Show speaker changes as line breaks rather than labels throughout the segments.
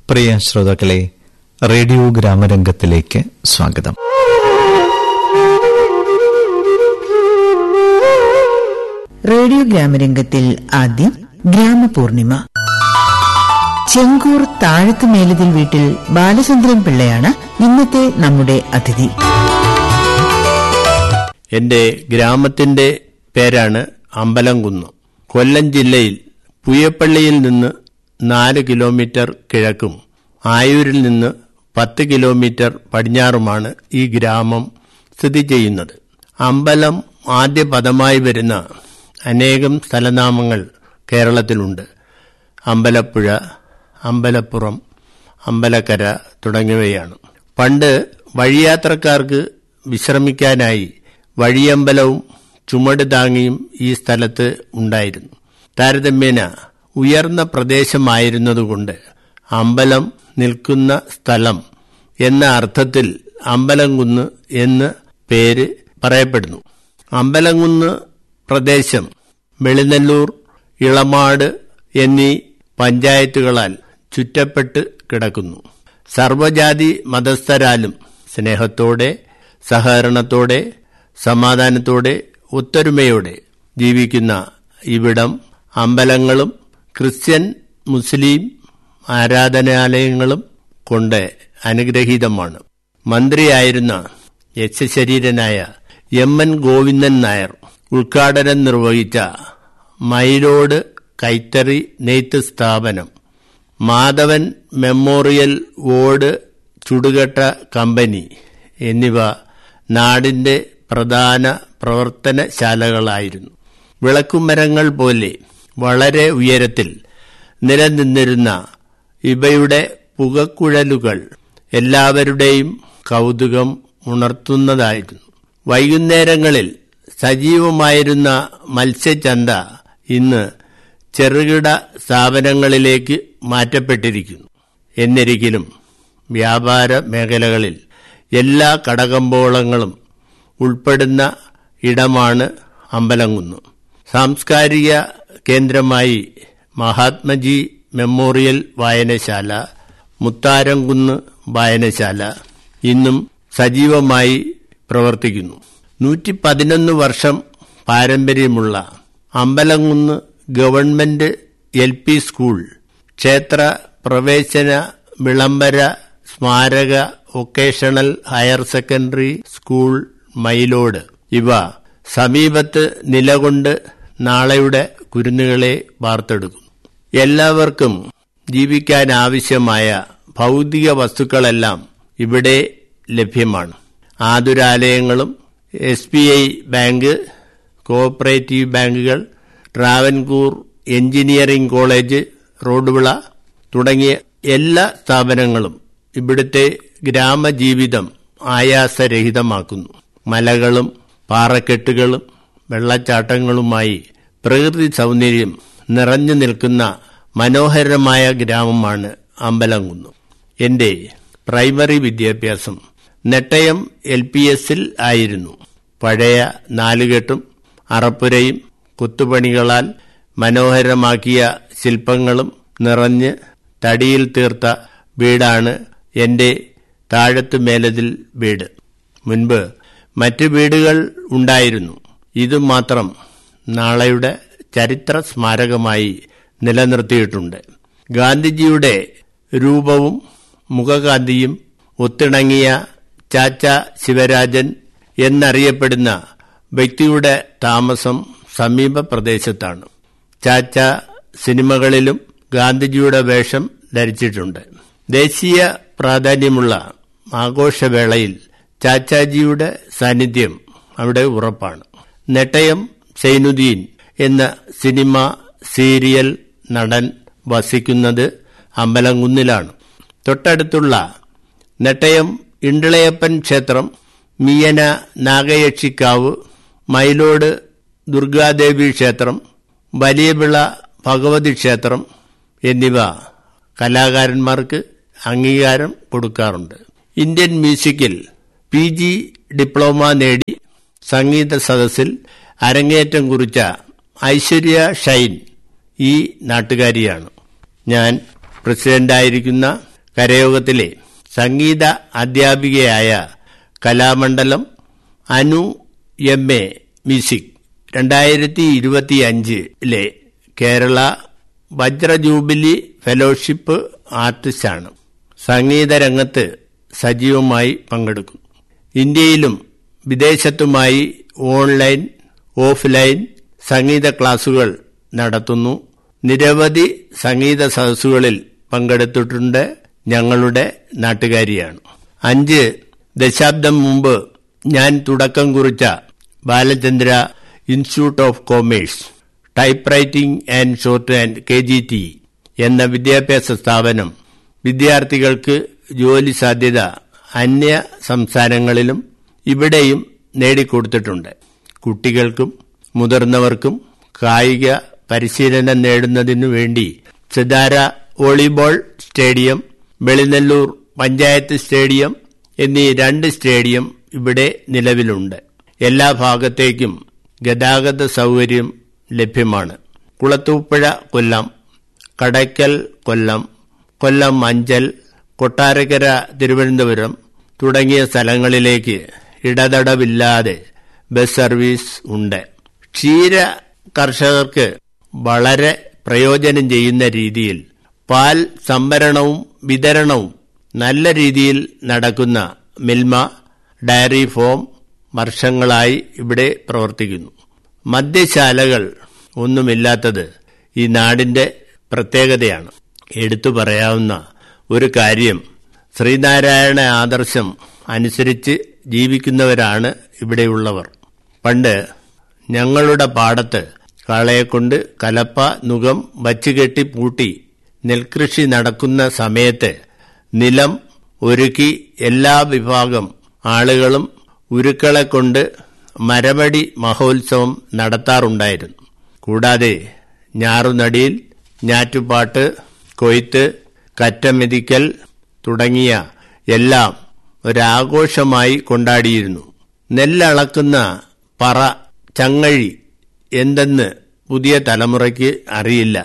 പ്രിയ ശ്രോതാക്കളെ റേഡിയോ ഗ്രാമരംഗത്തിലേക്ക് സ്വാഗതം
റേഡിയോ ഗ്രാമരംഗത്തിൽ ആദ്യം ഗ്രാമപൂർണിമ ചെങ്കൂർ താഴത്ത് മേലതിൽ വീട്ടിൽ ബാലചന്ദ്രൻ പിള്ളയാണ് ഇന്നത്തെ നമ്മുടെ അതിഥി
എന്റെ ഗ്രാമത്തിന്റെ പേരാണ് അമ്പലംകുന്ന് കൊല്ലം ജില്ലയിൽ പുയപ്പള്ളിയിൽ നിന്ന് നാല് കിലോമീറ്റർ കിഴക്കും ആയൂരിൽ നിന്ന് പത്ത് കിലോമീറ്റർ പടിഞ്ഞാറുമാണ് ഈ ഗ്രാമം സ്ഥിതി ചെയ്യുന്നത് അമ്പലം ആദ്യ പദമായി വരുന്ന അനേകം സ്ഥലനാമങ്ങൾ കേരളത്തിലുണ്ട് അമ്പലപ്പുഴ അമ്പലപ്പുറം അമ്പലക്കര തുടങ്ങിയവയാണ് പണ്ട് വഴിയാത്രക്കാർക്ക് വിശ്രമിക്കാനായി വഴിയമ്പലവും ചുമട് താങ്ങിയും ഈ സ്ഥലത്ത് ഉണ്ടായിരുന്നു താരതമ്യേന ഉയർന്ന പ്രദേശമായിരുന്നതുകൊണ്ട് അമ്പലം നിൽക്കുന്ന സ്ഥലം എന്ന അർത്ഥത്തിൽ അമ്പലംകുന്ന് എന്ന് പേര് പറയപ്പെടുന്നു അമ്പലംകുന്ന് പ്രദേശം വെളിനെല്ലൂർ ഇളമാട് എന്നീ പഞ്ചായത്തുകളാൽ ചുറ്റപ്പെട്ട് കിടക്കുന്നു സർവജാതി മതസ്ഥരാലും സ്നേഹത്തോടെ സഹകരണത്തോടെ സമാധാനത്തോടെ ഒത്തൊരുമയോടെ ജീവിക്കുന്ന ഇവിടം അമ്പലങ്ങളും ക്രിസ്ത്യൻ മുസ്ലിം ആരാധനാലയങ്ങളും കൊണ്ട് അനുഗ്രഹീതമാണ് മന്ത്രിയായിരുന്ന യശശരീരനായ എം എൻ ഗോവിന്ദൻ നായർ ഉദ്ഘാടനം നിർവഹിച്ച മയിലോട് കൈത്തറി നെയ്ത്ത് സ്ഥാപനം മാധവൻ മെമ്മോറിയൽ ഓട് ചുടുകട്ട കമ്പനി എന്നിവ നാടിന്റെ പ്രധാന പ്രവർത്തനശാലകളായിരുന്നു വിളക്കുമരങ്ങൾ പോലെ വളരെ ഉയരത്തിൽ നിലനിന്നിരുന്ന ഇവയുടെ പുകക്കുഴലുകൾ എല്ലാവരുടെയും കൗതുകം ഉണർത്തുന്നതായിരുന്നു വൈകുന്നേരങ്ങളിൽ സജീവമായിരുന്ന മത്സ്യചന്ത ഇന്ന് ചെറുകിട സ്ഥാപനങ്ങളിലേക്ക് മാറ്റപ്പെട്ടിരിക്കുന്നു എന്നിരിക്കലും വ്യാപാര മേഖലകളിൽ എല്ലാ കടകമ്പോളങ്ങളും ഉൾപ്പെടുന്ന ഇടമാണ് അമ്പലംകുന്ന് സാംസ്കാരിക കേന്ദ്രമായി മഹാത്മജി മെമ്മോറിയൽ വായനശാല മുത്താരംകുന്ന് വായനശാല ഇന്നും സജീവമായി പ്രവർത്തിക്കുന്നു നൂറ്റി പതിനൊന്ന് വർഷം പാരമ്പര്യമുള്ള Ambalamkunnu government L P school ക്ഷേത്ര പ്രവേശന വിളംബര സ്മാരക vocational higher secondary school Mayilode ഇവ സമീപത്ത് നിലകൊണ്ട് നാളെയുടെ കുരുന്നുകളെ വാർത്തെടുക്കുന്നു എല്ലാവർക്കും ജീവിക്കാൻ ആവശ്യമായ ഭൗതിക വസ്തുക്കളെല്ലാം ഇവിടെ ലഭ്യമാണ് ആതുരാലയങ്ങളും S B I bank cooperative ബാങ്കുകൾ ട്രാവൻകൂർ എഞ്ചിനീയറിംഗ് കോളേജ് റോഡുവിള തുടങ്ങിയ എല്ലാ സ്ഥാപനങ്ങളും ഇവിടുത്തെ ഗ്രാമജീവിതം ആയാസരഹിതമാക്കുന്നു മലകളും പാറക്കെട്ടുകളും വെള്ളച്ചാട്ടങ്ങളുമായി പ്രകൃതി സൗന്ദര്യം നിറഞ്ഞു നിൽക്കുന്ന മനോഹരമായ ഗ്രാമമാണ് അമ്പലംകുന്ന് എന്റെ പ്രൈമറി വിദ്യാഭ്യാസം നെട്ടയം എൽ പി എസിൽ ആയിരുന്നു പഴയ നാലുകെട്ടും അറപ്പുരയും കൊത്തുപണികളാൽ മനോഹരമാക്കിയ ശില്പങ്ങളും നിറഞ്ഞ് തടിയിൽ തീർത്ത വീടാണ് എന്റെ താഴത്തു മേലതിൽ വീട് മുൻപ് മറ്റു വീടുകൾ ഉണ്ടായിരുന്നു ഇത് മാത്രം നാളെയുടെ ചരിത്ര സ്മാരകമായി നിലനിർത്തിയിട്ടുണ്ട് ഗാന്ധിജിയുടെ രൂപവും മുഖകാന്തിയും ഒത്തിണങ്ങിയ ചാച്ച ശിവരാജൻ എന്നറിയപ്പെടുന്ന വ്യക്തിയുടെ താമസം സമീപ പ്രദേശത്താണ് ചാച്ച സിനിമകളിലും ഗാന്ധിജിയുടെ വേഷം ധരിച്ചിട്ടുണ്ട് ദേശീയ പ്രാധാന്യമുള്ള ആഘോഷവേളയിൽ ചാച്ചാജിയുടെ സാന്നിധ്യം അവിടെ ഉറപ്പാണ് നെട്ടയം സൈനുദ്ദീൻ എന്ന സിനിമ സീരിയൽ നടൻ വസിക്കുന്നത് അമ്പലംകുന്നിലാണ് തൊട്ടടുത്തുള്ള നെട്ടയം ഇണ്ടിളയപ്പൻ ക്ഷേത്രം മിയന നാഗയക്ഷിക്കാവ് മയിലോട് ദുർഗാദേവി ക്ഷേത്രം വലിയപിള ഭഗവതി ക്ഷേത്രം എന്നിവ കലാകാരന്മാർക്ക് അംഗീകാരം കൊടുക്കാറുണ്ട് ഇന്ത്യൻ മ്യൂസിക്കിൽ പി ജി ഡിപ്ലോമ നേടി സംഗീത സദസ്സിൽ അരങ്ങേറ്റം കുറിച്ച ഐശ്വര്യ ഷൈൻ ഈ നാട്ടുകാരിയാണ് ഞാൻ പ്രസിഡന്റായിരിക്കുന്ന കരയോഗത്തിലെ സംഗീത അധ്യാപികയായ Kalamandalam Anu M A music രണ്ടായിരത്തി ഇരുപത്തി അഞ്ചിലെ കേരള വജ്രജൂബിലി ഫെലോഷിപ്പ് ആർട്ടിസ്റ്റാണ് സംഗീതരംഗത്ത് സജീവമായി പങ്കെടുക്കും ഇന്ത്യയിലും വിദേശത്തുമായി ഓൺലൈൻ ഓഫ്ലൈൻ സംഗീത ക്ലാസുകൾ നടത്തുന്നു നിരവധി സംഗീത സദസ്സുകളിൽ പങ്കെടുത്തിട്ടുണ്ട് ഞങ്ങളുടെ നാട്ടുകാരിയാണ് അഞ്ച് ദശാബ്ദം മുമ്പ് ഞാൻ തുടക്കം കുറിച്ച Balachandra institute of commerce type writing and short and K G T എന്ന വിദ്യാഭ്യാസ സ്ഥാപനം വിദ്യാർത്ഥികൾക്ക് ജോലി സാധ്യത അന്യ സംസ്ഥാനങ്ങളിലും ഇവിടെയും നേടിക്കൊടുത്തിട്ടുണ്ട് കുട്ടികൾക്കും മുതിർന്നവർക്കും കായിക പരിശീലനം നേടുന്നതിനു വേണ്ടി Sithara volleyball stadium Velinellur panchayat stadium എന്നീ രണ്ട് സ്റ്റേഡിയം ഇവിടെ നിലവിലുണ്ട് എല്ലാ ഭാഗത്തേക്കും ഗതാഗത സൗകര്യം ലഭ്യമാണ് കുളത്തൂപ്പുഴ കൊല്ലം കടയ്ക്കൽ കൊല്ലം കൊല്ലം അഞ്ചൽ കൊട്ടാരക്കര തിരുവനന്തപുരം തുടങ്ങിയ സ്ഥലങ്ങളിലേക്ക് ഇടതടവില്ലാതെ ബസ് സർവീസ് ഉണ്ട് ക്ഷീര കർഷകർക്ക് വളരെ പ്രയോജനം ചെയ്യുന്ന രീതിയിൽ പാൽ സംഭരണവും വിതരണവും നല്ല രീതിയിൽ നടക്കുന്ന മിൽമ ഡയറി ഫോം വർഷങ്ങളായി ഇവിടെ പ്രവർത്തിക്കുന്നു മദ്യശാലകൾ ഒന്നുമില്ലാത്തത് ഈ നാടിന്റെ പ്രത്യേകതയാണ് എടുത്തു പറയാവുന്ന ഒരു കാര്യം ശ്രീനാരായണ ആദർശം അനുസരിച്ച് ജീവിക്കുന്നവരാണ് ഇവിടെയുള്ളവർ പണ്ട് ഞങ്ങളുടെ പാടത്ത് കാളയെക്കൊണ്ട് കലപ്പ നുകം വച്ചുകെട്ടി പൂട്ടി നെൽകൃഷി നടക്കുന്ന സമയത്ത് നിലം ഒരുക്കി എല്ലാ വിഭാഗം ആളുകളും ഉരുക്കളെ കൊണ്ട് മരമടി മഹോത്സവം നടത്താറുണ്ടായിരുന്നു കൂടാതെ ഞാറുനടിയിൽ ഞാറ്റുപാട്ട് കൊയ്ത്ത് കറ്റമെതിക്കൽ തുടങ്ങിയ എല്ലാം ഒരാഘോഷമായി കൊണ്ടാടിയിരുന്നു നെല്ലളക്കുന്ന പറ ചങ്ങഴി എന്തെന്ന് പുതിയ തലമുറയ്ക്ക് അറിയില്ല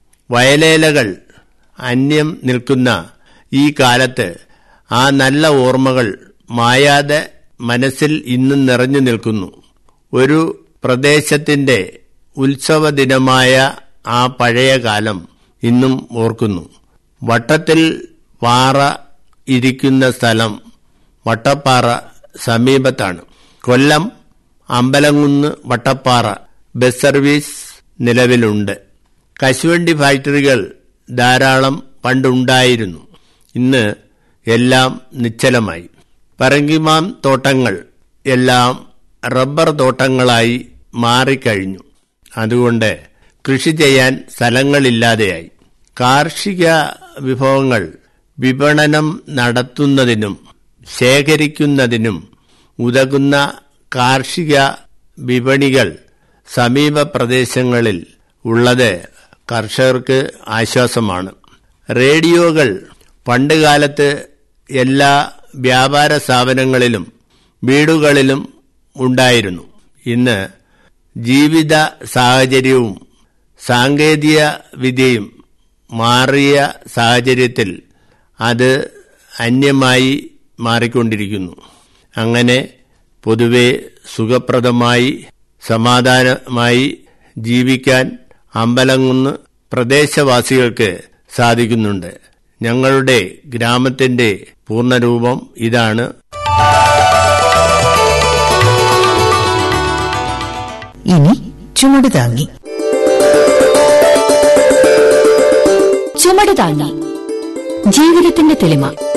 വയലേലകൾ അന്യം നിൽക്കുന്ന ഈ കാലത്ത് ആ നല്ല ഓർമ്മകൾ മായാതെ മനസ്സിൽ ഇന്നും നിറഞ്ഞു നിൽക്കുന്നു ഒരു പ്രദേശത്തിന്റെ ഉത്സവ ദിനമായ ആ പഴയ കാലം ഇന്നും ഓർക്കുന്നു വട്ടത്തിൽ പാറ ഇരിക്കുന്ന സ്ഥലം വട്ടപ്പാറ സമീപത്താണ് കൊല്ലം അമ്പലംകുന്ന് വട്ടപ്പാറ ബസ് സർവീസ് നിലവിലുണ്ട് കശുവണ്ടി ഫാക്ടറികൾ ധാരാളം പണ്ടുണ്ടായിരുന്നു ഇന്ന് എല്ലാം നിശ്ചലമായി പറങ്കിമാം തോട്ടങ്ങൾ എല്ലാം റബ്ബർ തോട്ടങ്ങളായി മാറിക്കഴിഞ്ഞു അതുകൊണ്ട് കൃഷി ചെയ്യാൻ സ്ഥലങ്ങളില്ലാതെയായി കാർഷിക വിഭവങ്ങൾ വിപണനം നടത്തുന്നതിനും ശേഖരിക്കുന്നതിനും ഉതകുന്ന കാർഷിക വിപണികൾ സമീപ പ്രദേശങ്ങളിൽ ഉള്ളത് കർഷകർക്ക് ആശ്വാസമാണ് റേഡിയോകൾ പണ്ടുകാലത്ത് എല്ലാ വ്യാപാര സ്ഥാപനങ്ങളിലും വീടുകളിലും ഉണ്ടായിരുന്നു ഇന്ന് ജീവിത സാഹചര്യവും സാങ്കേതിക വിദ്യയും മാറിയ സാഹചര്യത്തിൽ അത് അന്യമായി മാറിക്കൊണ്ടിരിക്കുന്നു അങ്ങനെ പൊതുവെ സുഖപ്രദമായി സമാധാനമായി ജീവിക്കാൻ അമ്പലങ്ങുന്ന് പ്രദേശവാസികൾക്ക് സാധിക്കുന്നുണ്ട് ഞങ്ങളുടെ ഗ്രാമത്തിന്റെ പൂർണ്ണരൂപം ഇതാണ്
ഇനി ചുമട് താങ്ങി
ചുമട് താങ്ങി ജീവിതത്തിന്റെ തെളിമ